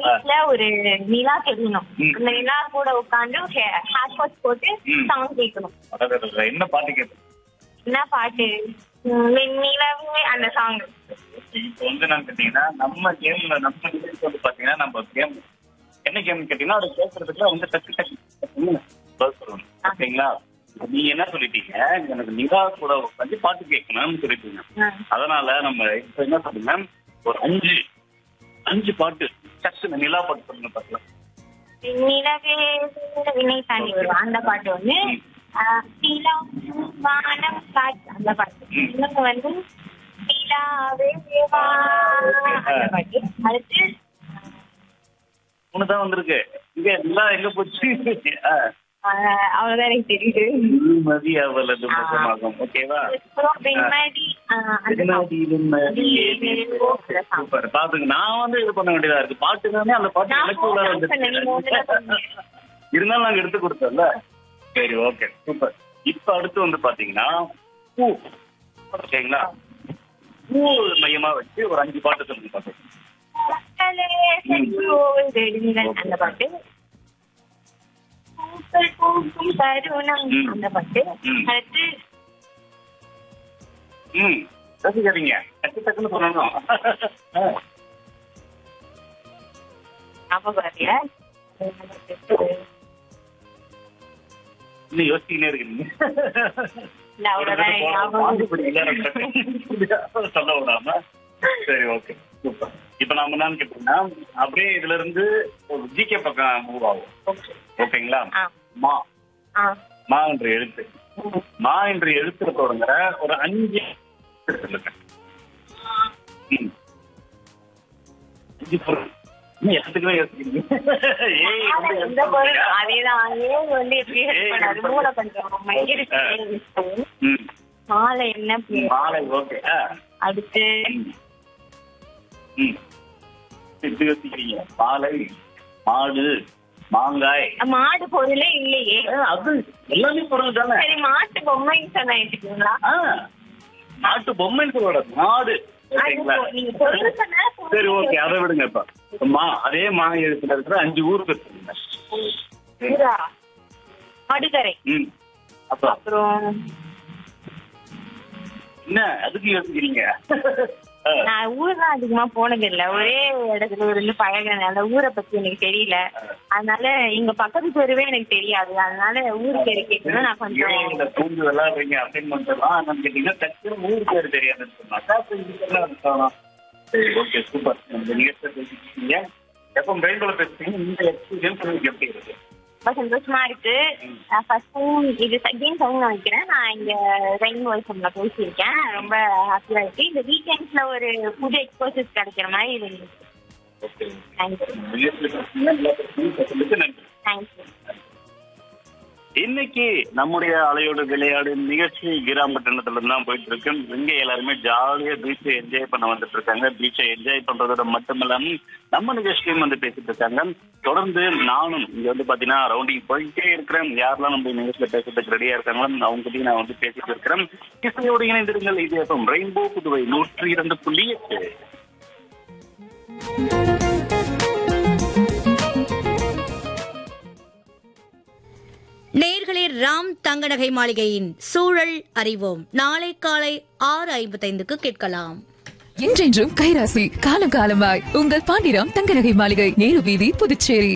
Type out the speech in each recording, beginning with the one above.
வீட்ல ஒரு நிலா தெரியணும் ம். அந்த நிலா கூட உட்காந்து ஹேர்பாட்ஸ் போட்டு ம். சாங் கேட்கணும் அடடடட, என்ன பாட்டு கேட்போம் என்ன பாட்டு ம், நிலாவே அந்த சாங் இப்போ வந்து நான் கேட்டீங்கன்னா நம்ம கேம்ல நம்ம நிகழ்ச்சி வந்து பாத்தீங்கன்னா நம்ம கேம் என்ன கேம் கேட்டீங்கன்னா அதை கேட்கறதுக்குலாம் வந்து டக்கு டக்கு டக்குன்னு பதில் சொல்லணும் ஓகேங்களா நீங்க என்ன சொல்லிட்டீங்க எனக்கு நிலா கூட உட்காந்து பாட்டு கேட்கணும்னு சொல்லிட்டீங்க அதனால நம்ம இப்ப என்ன சொல்லுங்க ஒரு அஞ்சு அஞ்சு பாட்டு டக்குன்னு நிலா பாட்டு சொல்லுங்க பாக்கலாம் நிலவே வினை தாண்டி வரும் அந்த பாட்டு ஒண்ணு ஆஹ், நிலா வானம் காற்று அந்த பாட்டு ம். இன்னொன்னு வந்து நிலாவே வா அந்த பாட்டு அடுத்து மூணு தான் வந்திருக்கு இங்க நிலா எங்க போச்சு ஆ. ஆஹ், அவ்வளவுதான் எனக்கு தெரியுது மதி அவளது முகமாகும் ஓகேவா அப்புறம் வெண்மதி ஆஹ், அந்த song. சூப்பர் பாத்துங்க நான் வந்து இது பண்ண வேண்டியதா இருக்கு பாட்டுனாலே அந்த பாட்டு நான் எனக்கு உள்ள போகணும்னு சொன்னேன், நீங்க முதல்ல சொன்னீங்க. இருந்தாலும் நாங்க எடுத்து கொடுத்தோம்ல சரி ஓகே சூப்பர் இப்ப அடுத்து வந்து பாத்தீங்கன்னா பூ ஓகேங்களா பூ மையமா வச்சு ஒரு அஞ்சு பாட்டு சொல்லுங்க பாத்து மக்களே சென்றோர் வெடிங்கள் அந்த பாட்டு பூக்கள் பூக்கும் தருணம் ம். அந்த பாட்டு ம். அடுத்து ம் ரசிக்காதீங்க டக்கு டக்குன்னு சொல்லணும் ஞாபகம் வரல இன்னும் யோசிச்சுக்கினே இருக்கீங்க இல்ல, அவ்வளவுதான் எனக்கு ஞாபகம் சொல்ல விடாம சரி ஓகே சூப்பர் இப்ப நாம என்னன்னு கேட்டீங்கன்னா அப்படியே இதுல இருந்து ஒரு ஜிகே பக்கம் மூவ் ஆகும் ஓகேங்களா ஆ. மா ஆ. மா என்ற எழுத்து ம். மா என்ற எழுத்துல தொடங்குற ஒரு அஞ்சு சொல்லுங்க ம். அஞ்சு பொருள் இன்னும் எல்லாத்துக்குமே யோசிக்கிறீங்க ஏய் வந்து இந்த பொருள் யோசிக்கிறீங்க. அதேதான் ஏன் வந்து எப்படி help ஏய், பண்ணாரு help மூளை கொஞ்சம் மயிரிச்சு ம். மாலை என்ன பேர் மாலை ஓகே ஆ அடுத்து ம். ம். எப்படி யோசிக்கிறீங்க மாலை மாடு மாங்காய் மாடு பொருளே இல்லையே ஆ, அது எல்லாமே பொருள் தானே சரி மாட்டு பொம்மைன்னு சொன்னா எடுத்துக்கீங்களா ஆ, நாட்டு பொம்மைன்னு சொல்லோட மாடு ஓகேங்களா அது நீங்க பொருள் சொன்னா பொருள் சரி ஓகே அதை விடுங்க இப்ப மா அதே மா எழுத்துல இருக்கிற அஞ்சு ஊர் பேர் சொல்லுங்க ஊரா? மடுக்கரை ம் அப்புறம் அப்புறம் என்ன அதுக்கு யோசிக்கிறீங்க ஆ, நான் ஊர்லாம் அதிகமா போனது இல்ல ஒரே இடத்துல இருந்து பழகினதுனால ஊரை பத்தி எனக்கு தெரியல அதனால இங்க பக்கத்து தெருவே எனக்கு தெரியாது அதனால ஊர் பேரு கேட்கணும் நான் கொஞ்சம் ஏன் இந்த தூங்கு விளையாடுறீங்க அசைன்மெண்ட் எல்லாம் என்னன்னு கேட்டீங்கன்னா டக்குனு ஊர் பேர் தெரியாதுன்னு சொன்னாக்கா அப்ப இதுக்கெல்லாம் அர்த்தம். சரி ஓகே சூப்பர் இந்த நிகழ்ச்சியை பேசிக்கிட்டீங்க எப்போ பிரெயின்ல பேசுறீங்க இந்த எக்ஸ்பீரியன்ஸ் உங்களுக்கு எப்படி இருக்கு ரொம்ப சந்தோஷமா இருக்கு ஃபர்ஸ்ட் டைம் இது செகண்ட் டைம் நினைக்கிறேன் நான் இங்க ரெயின் வாய்ஸ்ல பேசியிருக்கேன் ரொம்ப ஹாப்பியா இருக்கு இந்த வீக்கெண்ட்ஸ்ல ஒரு புது எக்ஸ்போசஸ் கிடைக்கிற மாதிரி இருந்துச்சு ஓகே தேங்க்யூ நிகழ்ச்சியில் பேசுனீங்க, நல்லா பேசுனீங்க. பேசுனதுக்கு நன்றி தேங்க்யூ இன்னைக்கு நம்முடைய அலையோடு விளையாடு நிகழ்ச்சி கிராமப்பட்டினத்துல இருந்து தான் போயிட்டு இருக்கு இங்க எல்லாருமே ஜாலியா பீச்சை என்ஜாய் பண்ண வந்துட்டு இருக்காங்க பீச்சை என்ஜாய் பண்றதோட மட்டும் இல்லாம நம்ம நிகழ்ச்சியிலும் வந்து பேசிட்டு இருக்காங்க தொடர்ந்து நானும் இங்க வந்து பாத்தீங்கன்னா ரவுண்டிங் போயிட்டே இருக்கிறேன் யாரெல்லாம் நம்ம நிகழ்ச்சியில பேசுறதுக்கு ரெடியா இருக்காங்களோ அவங்க கிட்டயும் நான் வந்து பேசிட்டு இருக்கிறேன் இசையோடு இணைந்திருங்கள் இது எப்போ ரெயின்போ புதுவை நூற்றி இரண்டு புள்ளி எட்டு நேர்களே ராம் தங்கநகை மாளிகையின் சூழல் அறிவோம் நாளை காலை ஆறு ஐம்பத்தைந்துக்கு கேட்கலாம் என்றென்றும் கைராசி காலம் காலமாய் உங்கள் பாண்டிராம் தங்கநகை மாளிகை நேரு வீதி புதுச்சேரி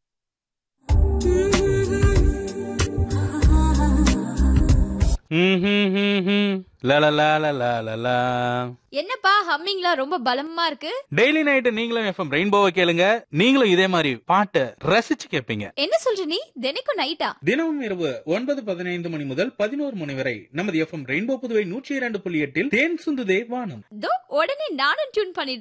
என்னப்பா ஹம்மிங்லாம் ரொம்ப பலமா இருக்கு டெய்லி நைட்டு நீங்களும் எஃப்எம் ரெயின்போவை கேளுங்க நீங்களும் இதே மாதிரி பாட்டை ரசிச்சு கேட்பீங்க என்ன சொல்ற நீ தினைக்கும் நைட்டா தினமும் இரவு ஒன்பது பதினைந்து மணி முதல் பதினோரு மணி வரை நமது எஃப்எம் ரெயின்போ புதுவை நூற்றி இரண்டு புள்ளி எட்டில் தேன் சுந்துதே வானம் தோ உடனே நானும் டியூன் பண்ணிடுறேன்